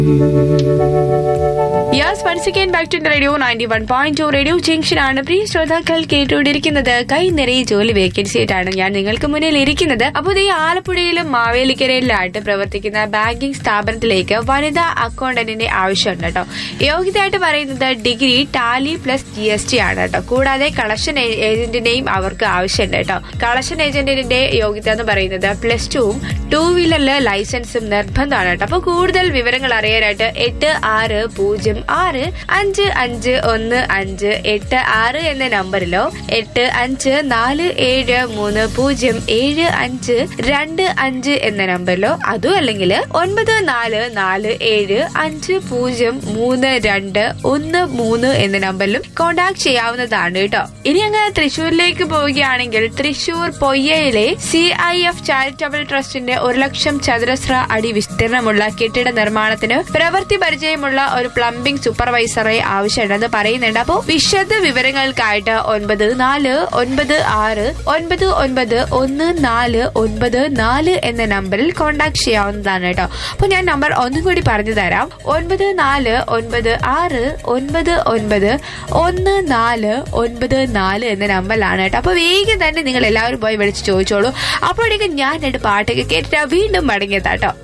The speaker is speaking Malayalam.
yes once again back to radio ninety one point two radio junction ആണ് പ്രിയ ശ്രോതാക്കൾ കേട്ടുകൊണ്ടിരിക്കുന്നത് കൈ നിറയെ ജോലി വേക്കൻസി ആയിട്ടാണ് ഞാൻ നിങ്ങൾക്ക് മുന്നിൽ ഇരിക്കുന്നത് അപ്പോൾ ഈ ആലപ്പുഴയിലും മാവേലിക്കരയിലായിട്ട് പ്രവർത്തിക്കുന്ന ബാങ്കിംഗ് സ്ഥാപനത്തിലേക്ക് വനിതാ അക്കൗണ്ടന്റിന്റെ ആവശ്യമുണ്ട് കേട്ടോ യോഗ്യതയായിട്ട് പറയുന്നത് degree tally plus G S T ആണ് കേട്ടോ കൂടാതെ കളക്ഷൻ ഏജന്റിന്റെയും അവർക്ക് ആവശ്യമുണ്ട് കേട്ടോ കളക്ഷൻ ഏജന്റിന്റെ യോഗ്യത എന്ന് പറയുന്നത് പ്ലസ് ടുവും ടൂ വീലറിലെ ലൈസൻസും നിർബന്ധമാണ് കേട്ടോ അപ്പൊ കൂടുതൽ വിവരങ്ങൾ അറിയാനായിട്ട് എട്ട് ആറ് പൂജ്യം ആറ് അഞ്ച് അഞ്ച് ഒന്ന് അഞ്ച് എട്ട് ആറ് എന്ന നമ്പറിലോ എട്ട് അഞ്ച് നാല് ഏഴ് മൂന്ന് പൂജ്യം ഏഴ് അഞ്ച് രണ്ട് അഞ്ച് എന്ന നമ്പറിലോ അതും അല്ലെങ്കിൽ ഒൻപത് നാല് നാല് ഏഴ് അഞ്ച് പൂജ്യം മൂന്ന് രണ്ട് ഒന്ന് മൂന്ന് എന്ന നമ്പറിലും കോൺടാക്ട് ചെയ്യാവുന്നതാണ് കേട്ടോ ഇനി അങ്ങ് തൃശ്ശൂരിലേക്ക് പോവുകയാണെങ്കിൽ തൃശ്ശൂർ പൊയ്യയിലെ സി ഐ എഫ് ചാരിറ്റബിൾ ട്രസ്റ്റിന്റെ ഒരു ലക്ഷം ചതുരശ്ര അടി വിസ്തീർണമുള്ള കെട്ടിട നിർമ്മാണത്തിന് പ്രവൃത്തി പരിചയമുള്ള ഒരു പ്ലംബിംഗ് സൂപ്പർവൈസറെ ആവശ്യമുണ്ടെന്ന് പറയുന്നുണ്ട് അപ്പോൾ വിശദ വിവരങ്ങൾക്കായിട്ട് ഒൻപത് നാല് ഒൻപത് ആറ് ഒൻപത് ഒൻപത് ഒന്ന് നാല് ഒൻപത് നാല് എന്ന നമ്പറിൽ കോൺടാക്ട് ചെയ്യാവുന്നതാണ് കേട്ടോ അപ്പൊ ഞാൻ നമ്പർ ഒന്നും കൂടി പറഞ്ഞു തരാം ഒൻപത് നാല് ഒൻപത് ആറ് ഒൻപത് ഒൻപത് ഒന്ന് നാല് ഒൻപത് നാല് എന്ന നമ്പറിലാണ് കേട്ടോ അപ്പൊ വേഗം തന്നെ നിങ്ങൾ എല്ലാവരും പോയി വിളിച്ച് ചോദിച്ചോളൂ അപ്പോഴേക്കും ഞാൻ രണ്ട് പാട്ടൊക്കെ കേട്ടിട്ട് വീണ്ടും മടങ്ങിയതാട്ടോ